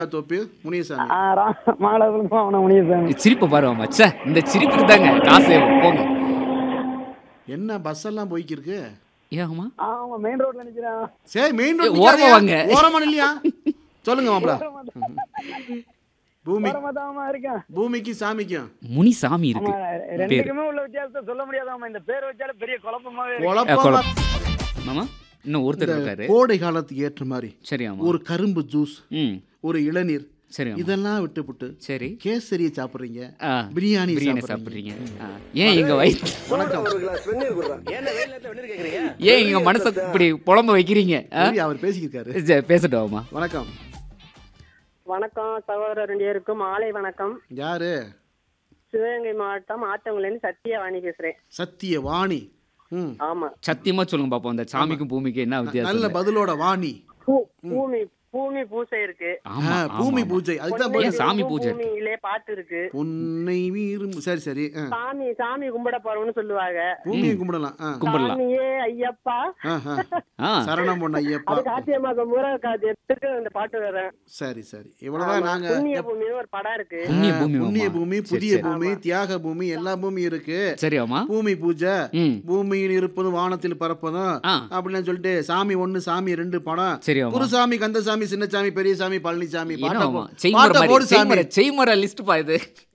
தொப்பி முனியசாமி ஆ, ரா- மாலவரம் அவன முனியசாமி சிரிப்பை பாருவா மச்சா இந்த சிரிப்புக்கு தாங்க காசு போங்க என்ன பஸ் எல்லாம் போய்க்கிருக்கு ஏன் ஆமா ஆமா மெயின் ரோட்ல நிக்கிறான் சரி மெயின் ஏய், ரோட் ஓரமா வாங்க. ஓரமா இல்லையா சொல்லுங்க மாப்பிள பூமி ஓரமாதாமா இருக்கேன் பூமிக்கு சாமிக்கும் முனி சாமி இருக்கு ஆமா, ரெண்டுக்குமே உள்ள வித்தியாசத்தை சொல்ல முடியாதாமா இந்த பேர் வச்சாலே பெரிய குழப்பமாவே இருக்கு. குழப்பமா குழப்பம். மாமா இன்னும் ஒருத்தர் இருக்காரு கோடை காலத்துக்கு ஏற்ற மாதிரி சரி ஆமா ஒரு கரும்பு ஜூஸ் ம் ஒரு இளநீர் சரி ஆமா இதெல்லாம் விட்டுப்புட்டு சரி கேசரியை சாப்பிடுறீங்க ஆ, பிரியாணி பிரியாணி சாப்பிடுறீங்க சாப்பிடுறீங்க ஆ, ஏன் எங்க வயிற்று வணக்கம் ஏன் எங்க மனசை இப்படி புலம்ப வைக்கிறீங்க ஆ? சரி, அவர் பேசிக்கிருக்காரு சரி, பேசட்டும் ஆமா வணக்கம் வணக்கம் சகோதரர் ரெண்டு பேருக்கும் மாலை வணக்கம் யாரு சிவகங்கை மாவட்டம் ஆத்தங்குலேருந்து சத்யவாணி பேசுறேன் சத்திய வாணி ம் ஆமா சத்தியமா சொல்லுங்க பாப்போம் அந்த சாமிக்கும் பூமிக்கும் என்ன நல்ல வித்தியாசம் பதிலோட வாணி பூ- பூமி பூமி பூசை இருக்கு ஆமா ஆ, பூமி ஆமா, பூஜை அதுதான் பொன்னை- பதில். சாமி பூஜை. பூமியிலே பாட்டு இருக்கு பொன்னை வீரும் சரி சரி ஆ. சாமி சாமி கும்பிட போறோம்னு சொல்லுவாங்க பூமியை கும்பிடலாம் ஆ. கும்பிடலாம் சாமியே ஐயப்பா ஆ, ஆ. ஆ சரணம் பொண்ணு ஐயப்பா அது காத்தியமாக முறை எடுத்துட்டு அந்த பாட்டு வர்றேன் சரி சரி இவ்வளவுதான் நாங்க புண்ணிய பூமின்னு ஒரு படம் இருக்கு புண்ணிய பூமி புண்ணிய மாமா. பூமி சரி, புதிய சரி. பூமி தியாக பூமி எல்லா பூமியும் இருக்கு சரி ஆமா பூமி பூஜை ம் பூமியில் இருப்பதும் வானத்தில் பறப்பதும் ஆ. அப்படின்னு சொல்லிட்டு சாமி ஒண்ணு சாமி ரெண்டு படம் சரி ஆமா குருசாமி கந்தசாமி சின்னசாமி பெரியசாமி பழனிசாமி என்ன பாட்டை ஆமா போ- செய்முறை பாட்டை மாதிரி போடு சாமி செய்முறை செய்முறை லிஸ்ட் பா இது